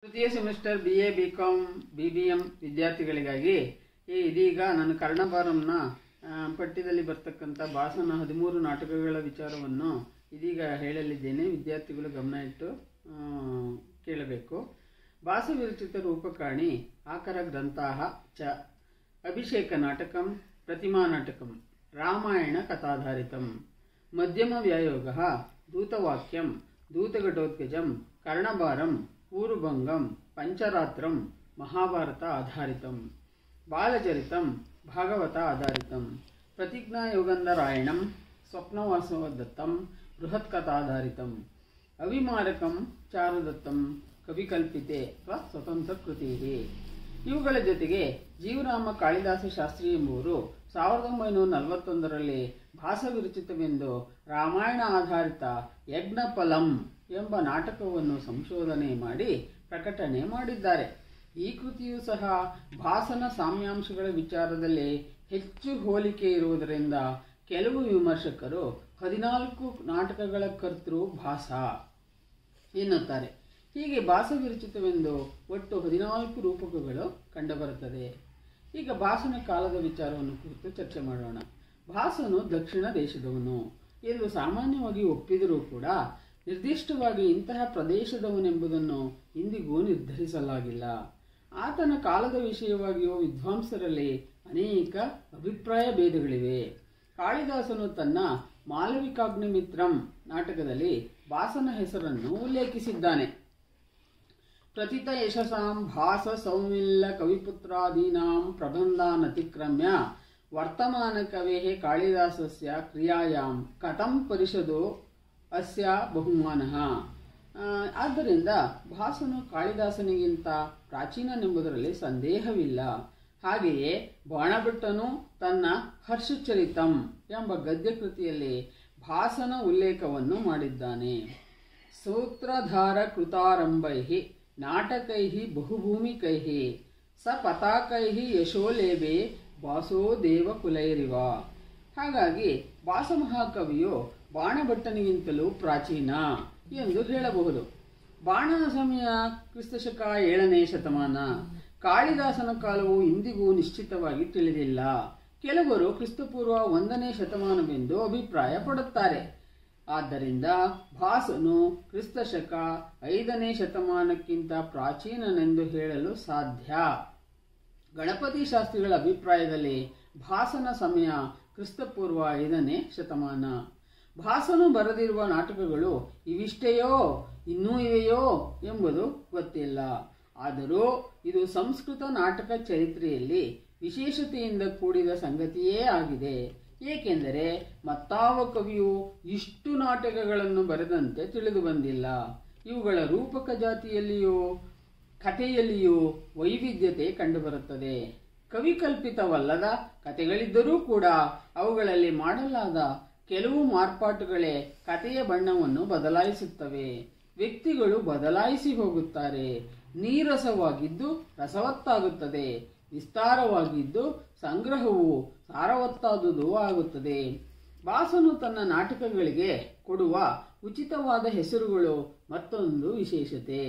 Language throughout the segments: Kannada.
ತೃತೀಯ semester B A B com B B M ವಿದ್ಯಾರ್ಥಿಗಳಿಗಾಗಿ ಈ ಇದೀಗ ನಾನು ಕರ್ಣಭಾರಂನ ಆ, ಪಠ್ಯದಲ್ಲಿ ಬರ್ತಕ್ಕಂಥ ಭಾಸನ ಹದಿಮೂರು ನಾಟಕಗಳ ವಿಚಾರವನ್ನು ಇದೀಗ ಹೇಳಲಿದ್ದೇನೆ ವಿದ್ಯಾರ್ಥಿಗಳು ಗಮನ ಇಟ್ಟು ಆ, ಕೇಳಬೇಕು ಭಾಸವಿರಚಿತ ರೂಪಕಾಣಿ ಆಕರ ಗ್ರಂಥಾಹ ಚ ಅಭಿಷೇಕ ನಾಟಕಂ ಪ್ರತಿಮಾ ನಾಟಕಂ ರಾಮಾಯಣ ಕಥಾಧಾರಿತಂ ಮಧ್ಯಮ ವ್ಯಾಯೋಗ ದೂತವಾಕ್ಯಂ ದೂತಘಟೋತ್ಕಜಂ ಕರ್ಣಭಾರಂ ಊರುಭಂಗಂ ಪಂಚರಾತ್ರಂ ಮಹಾಭಾರತ ಆಧಾರಿತಂ ಬಾಲಚರಿತಂ ಭಾಗವತ ಆಧಾರಿತಂ ಪ್ರತಿಜ್ಞಾಯೋಗಂಧರಾಯಣಂ ಸ್ವಪ್ನವಾಸವದತ್ತಂ ಬೃಹತ್ಕಥಾಧಾರಿತಂ ಅವಿಮಾರಕಂ ಚಾರುದತ್ತಂ ಕವಿಕಲ್ಪಿತೆ ಅಥವಾ ಸ್ವತಂತ್ರ ಕೃತಿ ಇವುಗಳ ಜೊತೆಗೆ ಜೀವರಾಮ ಕಾಳಿದಾಸ ಶಾಸ್ತ್ರಿ ಎಂಬುವರು ಸಾವಿರದ ಒಂಬೈನೂರ ನಲವತ್ತೊಂದರಲ್ಲಿ ಭಾಸವಿರಚಿತವೆಂದು ರಾಮಾಯಣ ಆಧಾರಿತ ಯಜ್ಞಫಲಂ ಎಂಬ ನಾಟಕವನ್ನು ಸಂಶೋಧನೆ ಮಾಡಿ ಪ್ರಕಟಣೆ ಮಾಡಿದ್ದಾರೆ ಈ ಕೃತಿಯು ಸಹ ಭಾಸನ ಸಾಮ್ಯಾಂಶಗಳ ವಿಚಾರದಲ್ಲಿ ಹೆಚ್ಚು ಹೋಲಿಕೆ ಇರುವುದರಿಂದ ಕೆಲವು ವಿಮರ್ಶಕರು ಹದಿನಾಲ್ಕು ನಾಟಕಗಳ ಕರ್ತೃ ಭಾಸ ಎನ್ನುತ್ತಾರೆ ಹೀಗೆ ಭಾಸವಿರಚಿತವೆಂದು ಒಟ್ಟು ಹದಿನಾಲ್ಕು ರೂಪಕಗಳು ಕಂಡುಬರುತ್ತದೆ ಈಗ ಭಾಸನ ಕಾಲದ ವಿಚಾರವನ್ನು ಕುರಿತು ಚರ್ಚೆ ಮಾಡೋಣ ಭಾಸನು ದಕ್ಷಿಣ ದೇಶದವನು ಎಂದು ಸಾಮಾನ್ಯವಾಗಿ ಒಪ್ಪಿದರೂ ಕೂಡ ನಿರ್ದಿಷ್ಟವಾಗಿ ಇಂತಹ ಪ್ರದೇಶದವನೆಂಬುದನ್ನು ಇಂದಿಗೂ ನಿರ್ಧರಿಸಲಾಗಿಲ್ಲ ಆತನ ಕಾಲದ ವಿಷಯವಾಗಿಯೂ ವಿದ್ವಾಂಸರಲ್ಲಿ ಅನೇಕ ಅಭಿಪ್ರಾಯ ಭೇದಗಳಿವೆ ಕಾಳಿದಾಸನು ತನ್ನ ಮಾಲವಿಕಾಗ್ನಿಮಿತ್ರಂ ನಾಟಕದಲ್ಲಿ ಭಾಸನ ಹೆಸರನ್ನು ಉಲ್ಲೇಖಿಸಿದ್ದಾನೆ ಪ್ರತಿತ ಯಶಸಾಂ ಭಾಸ ಸೌಮಿಲ್ಲ ಕವಿಪುತ್ರಾದೀನಾಂ ಪ್ರಬಂಧಾನತಿಕ್ರಮ್ಯ ವರ್ತಮಾನ ಕವೇಃ ಕಾಳಿದಾಸಸ್ಯ ಕ್ರಿಯಾಯಾಂ ಕಥಂ ಪರಿಷದೋ ಅಸ್ಯ ಬಹುಮಾನಃ ಆ, ಆದ್ದರಿಂದ ಭಾಸನು ಕಾಳಿದಾಸನಿಗಿಂತ ಪ್ರಾಚೀನನೆಂಬುದರಲ್ಲಿ ಸಂದೇಹವಿಲ್ಲ ಹಾಗೆಯೇ ಬಾಣಭಟ್ಟನು ತನ್ನ ಹರ್ಷಚರಿತಂ ಎಂಬ ಗದ್ಯ ಕೃತಿಯಲ್ಲಿ ಭಾಸನ ಉಲ್ಲೇಖವನ್ನು ಮಾಡಿದ್ದಾನೆ ಸೂತ್ರಧಾರ ಕೃತಾರಂಭೈ ನಾಟಕೈ ಬಹುಭೂಮಿಕೈ ಸ ಪತಾಕೈ ಯಶೋಲೇಬೆ ಬಾಸೋ ದೇವಕುಲೈರಿವ ಹಾಗಾಗಿ ಭಾಸಮಹಾಕವಿಯು ಬಾಣಭಟ್ಟನಿಗಿಂತಲೂ ಪ್ರಾಚೀನ ಎಂದು ಹೇಳಬಹುದು ಬಾಣನ ಸಮಯ ಕ್ರಿಸ್ತಶಕ ಏಳನೇ ಶತಮಾನ ಕಾಳಿದಾಸನ ಕಾಲವು ಇಂದಿಗೂ ನಿಶ್ಚಿತವಾಗಿ ತಿಳಿದಿಲ್ಲ ಕೆಲವರು ಕ್ರಿಸ್ತಪೂರ್ವ ಒಂದನೇ ಶತಮಾನವೆಂದು ಅಭಿಪ್ರಾಯ ಪಡುತ್ತಾರೆ ಆದ್ದರಿಂದ ಭಾಸನು ಕ್ರಿಸ್ತಶಕ ಐದನೇ ಶತಮಾನಕ್ಕಿಂತ ಪ್ರಾಚೀನನೆಂದು ಹೇಳಲು ಸಾಧ್ಯ ಗಣಪತಿ ಶಾಸ್ತ್ರಿಗಳ ಅಭಿಪ್ರಾಯದಲ್ಲಿ ಭಾಸನ ಸಮಯ ಕ್ರಿಸ್ತಪೂರ್ವ ಐದನೇ ಶತಮಾನ ಭಾಸನು ಬರೆದಿರುವ ನಾಟಕಗಳು ಇವಿಷ್ಟೆಯೋ ಇನ್ನೂ ಇವೆಯೋ ಎಂಬುದು ಗೊತ್ತಿಲ್ಲ ಆದರೂ ಇದು ಸಂಸ್ಕೃತ ನಾಟಕ ಚರಿತ್ರೆಯಲ್ಲಿ ವಿಶೇಷತೆಯಿಂದ ಕೂಡಿದ ಸಂಗತಿಯೇ ಆಗಿದೆ ಏಕೆಂದರೆ ಮತ್ತಾವ ಕವಿಯು ಇಷ್ಟು ನಾಟಕಗಳನ್ನು ಬರೆದಂತೆ ತಿಳಿದು ಬಂದಿಲ್ಲ ಇವುಗಳ ರೂಪಕ ಜಾತಿಯಲ್ಲಿಯೂ ಕಥೆಯಲ್ಲಿಯೂ ವೈವಿಧ್ಯತೆ ಕಂಡುಬರುತ್ತದೆ ಕವಿಕಲ್ಪಿತವಲ್ಲದ ಕಥೆಗಳಿದ್ದರೂ ಕೂಡ ಅವುಗಳಲ್ಲಿ ಮಾಡಲಾದ ಕೆಲವು ಮಾರ್ಪಾಟುಗಳೇ ಕಥೆಯ ಬಣ್ಣವನ್ನು ಬದಲಾಯಿಸುತ್ತವೆ ವ್ಯಕ್ತಿಗಳು ಬದಲಾಯಿಸಿ ಹೋಗುತ್ತಾರೆ ನೀರಸವಾಗಿದ್ದು ರಸವತ್ತಾಗುತ್ತದೆ ವಿಸ್ತಾರವಾಗಿದ್ದು ಸಂಗ್ರಹವು ಸಾರವತ್ತಾದುದು ಆಗುತ್ತದೆ ಭಾಸನು ತನ್ನ ನಾಟಕಗಳಿಗೆ ಕೊಡುವ ಉಚಿತವಾದ ಹೆಸರುಗಳು ಮತ್ತೊಂದು ವಿಶೇಷತೆ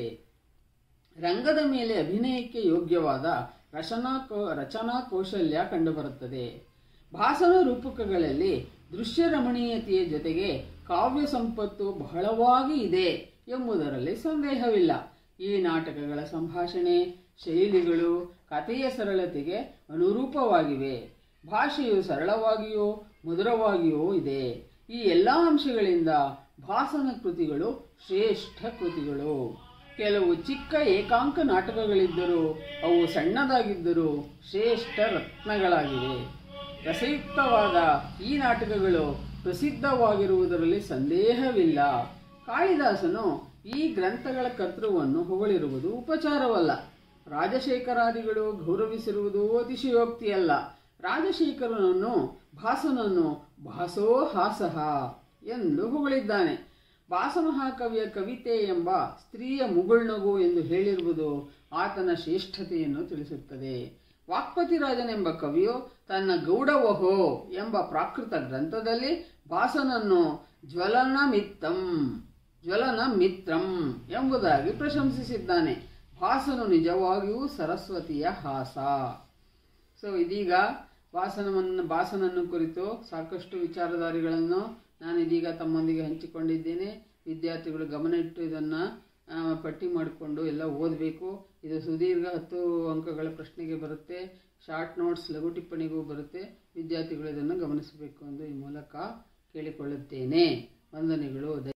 ರಂಗದ ಮೇಲೆ ಅಭಿನಯಕ್ಕೆ ಯೋಗ್ಯವಾದ ರಚನಾ ಕೌ- ರಚನಾ ಕೌಶಲ್ಯ ಕಂಡುಬರುತ್ತದೆ ಭಾಸನ ರೂಪಕಗಳಲ್ಲಿ ದೃಶ್ಯ ರಮಣೀಯತೆಯ ಜೊತೆಗೆ ಕಾವ್ಯ ಸಂಪತ್ತು ಬಹಳವಾಗಿ ಇದೆ ಎಂಬುದರಲ್ಲಿ ಸಂದೇಹವಿಲ್ಲ ಈ ನಾಟಕಗಳ ಸಂಭಾಷಣೆ ಶೈಲಿಗಳು ಕಥೆಯ ಸರಳತೆಗೆ ಅನುರೂಪವಾಗಿವೆ ಭಾಷೆಯು ಸರಳವಾಗಿಯೂ ಮಧುರವಾಗಿಯೂ ಇದೆ ಈ ಎಲ್ಲ ಅಂಶಗಳಿಂದ ಭಾಸನ ಕೃತಿಗಳು ಶ್ರೇಷ್ಠ ಕೃತಿಗಳು ಕೆಲವು ಚಿಕ್ಕ ಏಕಾಂಕ ನಾಟಕಗಳಿದ್ದರೂ ಅವು ಸಣ್ಣದಾಗಿದ್ದರೂ ಶ್ರೇಷ್ಠ ರತ್ನಗಳಾಗಿವೆ ರಸಯುಕ್ತವಾದ ಈ ನಾಟಕಗಳು ಪ್ರಸಿದ್ಧವಾಗಿರುವುದರಲ್ಲಿ ಸಂದೇಹವಿಲ್ಲ ಕಾಳಿದಾಸನು ಈ ಗ್ರಂಥಗಳ ಕರ್ತೃವನ್ನು ಹೊಗಳಿರುವುದು ಉಪಚಾರವಲ್ಲ ರಾಜಶೇಖರಾದಿಗಳು ಗೌರವಿಸಿರುವುದು ಅತಿಶಯೋಕ್ತಿಯಲ್ಲ ರಾಜಶೇಖರನನ್ನು ಭಾಸನನ್ನು ಭಾಸೋ ಹಾಸಹ ಎಂದು ಹೊಗಳಿದ್ದಾನೆ ಭಾಸಮಹಾಕವಿಯ ಕವಿತೆ ಎಂಬ ಸ್ತ್ರೀಯ ಮುಗುಳ್ನಗು ಎಂದು ಹೇಳಿರುವುದು ಆತನ ಶ್ರೇಷ್ಠತೆಯನ್ನು ತಿಳಿಸುತ್ತದೆ ವಾಕ್ಪತಿ ರಾಜನೆಂಬ ಕವಿಯು ತನ್ನ ಗೌಡವಹೋ ಎಂಬ ಪ್ರಾಕೃತ ಗ್ರಂಥದಲ್ಲಿ ಭಾಸನನ್ನು ಜ್ವಲನ ಮಿತ್ತಂ ಜ್ವಲನ ಮಿತ್ರಂ ಎಂಬುದಾಗಿ ಪ್ರಶಂಸಿಸಿದ್ದಾನೆ ಭಾಸನು ನಿಜವಾಗಿಯೂ ಸರಸ್ವತಿಯ ಹಾಸ ಸೊ ಇದೀಗ ಭಾಸನವನ್ನು ಭಾಸನನ್ನು ಕುರಿತು ಸಾಕಷ್ಟು ವಿಚಾರಧಾರೆಗಳನ್ನು ನಾನು ಇದೀಗ ತಮ್ಮೊಂದಿಗೆ ಹಂಚಿಕೊಂಡಿದ್ದೇನೆ ವಿದ್ಯಾರ್ಥಿಗಳು ಗಮನ ಇಟ್ಟು ಇದನ್ನು ಪಟ್ಟಿ ಮಾಡಿಕೊಂಡು ಎಲ್ಲ ಓದಬೇಕು ಇದು ಸುದೀರ್ಘ ಹತ್ತು ಅಂಕಗಳ ಪ್ರಶ್ನೆಗೆ ಬರುತ್ತೆ ಶಾರ್ಟ್ ನೋಟ್ಸ್ ಲಘು ಟಿಪ್ಪಣಿಗೂ ಬರುತ್ತೆ ವಿದ್ಯಾರ್ಥಿಗಳು ಇದನ್ನು ಗಮನಿಸಬೇಕು ಎಂದು ಈ ಮೂಲಕ ಕೇಳಿಕೊಳ್ಳುತ್ತೇನೆ ವಂದನೆಗಳು